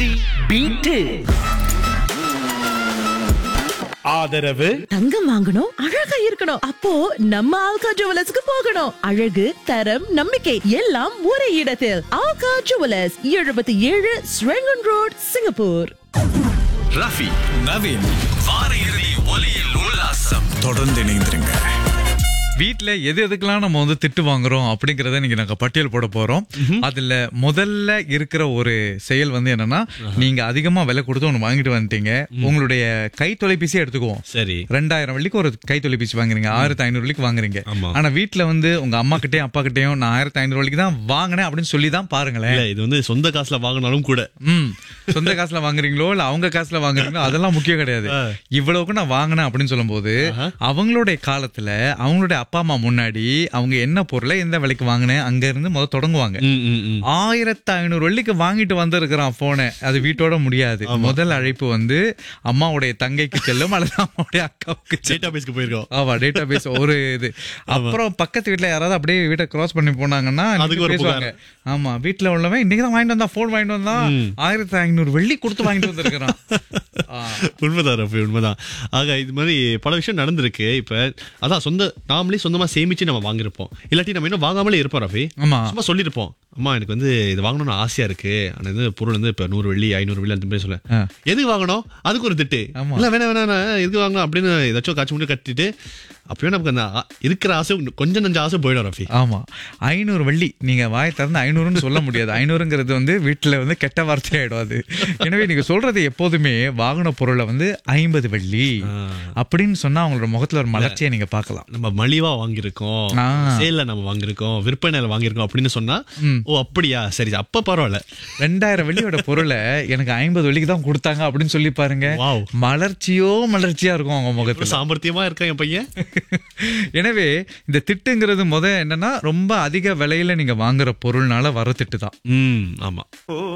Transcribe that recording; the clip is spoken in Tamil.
ஈஸி பீட்டு ஆதரவு தங்கம் வாங்கணும் அழகா இருக்கணும் அப்போ நம்ம ஆல்கா ஜுவலர்ஸ்க்கு போகணும் அழகு தரம் நம்பிக்கை எல்லாம் ஒரே இடத்தில் ஆல்கா ஜுவலர்ஸ் எழுபத்தி ஏழு Serangoon road Singapore Rafi Naveen வார இறுதி ஒலியில் உல்லாசம் தொடர்ந்து இணைந்திருங்க வீட்ல எது எதுக்கெல்லாம் நம்ம வந்து திட்டு வாங்குறோம் அப்படிங்கறத நீங்க நாங்க பட்டியல் போட போறோம் அதுல முதல்ல இருக்கிற ஒரு செயல் வந்து என்னன்னா நீங்க அதிகமா விலை கொடுத்து ஒண்ணு வாங்கிட்டு வந்துட்டீங்க உங்களுடைய கை தொலைபேசியை எடுத்துக்குவோம் சரி ரெண்டாயிரம் வெள்ளிக்கு ஒரு கை தொலைபேசி வாங்குறீங்க ஆயிரத்தி ஐநூறு வெள்ளிக்கு வாங்குறீங்க ஆமா. ஆனா வீட்ல வந்து உங்க அம்மா கிட்டயும் அப்பா கிட்டயும் நான் ஆயிரத்தி ஐநூறு வெள்ளிக்கு தான் வாங்கினேன் அப்படின்னு சொல்லி தான் பாருங்களேன் இல்ல இது வந்து சொந்த காசுல வாங்கினாலும் கூட ம் சொந்த காசுல வாங்குறீங்களோ இல்ல அவங்க காசுல வாங்குறீங்களோ அதெல்லாம் முக்கியம் கிடையாது இவ்வளவுக்கு நான் வாங்கினேன் அப்படின்னு சொல்லும்போது அவங்களுடைய காலத்துல அவங்களுடைய அப்பா அம்மா முன்னாடி அவங்க என்ன பொருளை எந்த விலைக்கு வாங்கினேன் அங்க இருந்து முத தொடங்குவாங்க ம், ம், ம். ஆயிரத்தி ஐநூறு வெள்ளிக்கு வாங்கிட்டு வந்திருக்கிறான் போனை அது வீட்டோட முடியாது முதல் அழைப்பு வந்து அம்மாவுடைய தங்கைக்கு செல்லும் அல்லது அம்மாவுடைய அக்காவுக்கு செல்லும் டேட்டாபேஸ்க்கு போயிருக்கோம் ஆமா டேட்டா பேஸ் ஒரு இது அப்புறம் பக்கத்து வீட்ல யாராவது அப்படியே வீட்டை கிராஸ் பண்ணி போனாங்கன்னா அதுக்கு ஒரு பேசுவாங்க ஆமா வீட்ல உள்ளவன் இன்னைக்கு தான் வாங்கிட்டு வந்தா போன் வாங்கிட்டு வந்தான் ஆயிரத்தி ஐநூறு வெள்ளி கொடுத்து வாங்கிட்டு வந்திருக்கிறான் ஆ, உண்மைதான் ரஃபி உண்மைதான் ஆக இது மாதிரி பல விஷயம் நடந்திருக்கு இப்ப அதான் சொந்த நாமளே சொந்தமா சேமிச்சு நம்ம வாங்கியிருப்போம் இல்லாட்டி நம்ம இன்னும் வாங்காமலே இருப்போம் ரஃபி ஆமா சும்மா சொல்லியிருப்போம் அம்மா எனக்கு வந்து இது வாங்கணும்னு ஆசையா இருக்கு ஆனா இது பொருள் வந்து இப்ப நூறு வெள்ளி ஐநூறு வெள்ளி அந்த மாதிரி சொல்ல ஆ. எதுக்கு வாங்கணும் அதுக்கு ஒரு திட்டு ஆமா. இல்ல வேணா வேணா வேணா, எதுக்கு வாங்கணும் அப்படின்னு ஏதாச்சும் காட்சி முடி கட்டிட்டு அப்பயும் நமக்கு அந்த ஆ- இருக்கிற ஆசை கொஞ்சம் நஞ்ச ஆசை போயிடும் ரஃபி ஆமா ஐநூறு வெள்ளி நீங்க வாய் திறந்து ஐநூறுன்னு சொல்ல முடியாது ஐநூறுங்கிறது வந்து வீட்டுல வந்து கெட்ட வார்த்தை ஆயிடும் அது எனவே நீங்க சொல்றது எப்போதுமே வாங்கின பொருளை வந்து ஐம்பது வெள்ளி அப்படின்னு சொன்னா அவங்களோட முகத்துல ஒரு மலர்ச்சியை நீங்க பார்க்கலாம் நம்ம மலிவா வாங்கியிருக்கோம் ஆ. சேல்ல நம்ம வாங்கியிருக்கோம் விற்பனையில வாங்கியிருக்கோம் அப்படின்னு சொன்னா ஓ அப்படியா சரி அப்ப பரவாயில்ல ரெண்டாயிரம் வெள்ளியோட பொருளை எனக்கு ஐம்பது வெள்ளிக்கு தான் கொடுத்தாங்க அப்படின்னு சொல்லி பாருங்க Wow. மலர்ச்சியோ மலர்ச்சியா இருக்கும் அவங்க முகத்துல சாமர்த்தியமா இருக்கான் என் பையன் எனவே இந்த திட்டுங்கிறது முத என்னன்னா ரொம்ப அதிக விலையில நீங்க வாங்குற பொருள்னால வர திட்டு தான் ம் ஆமா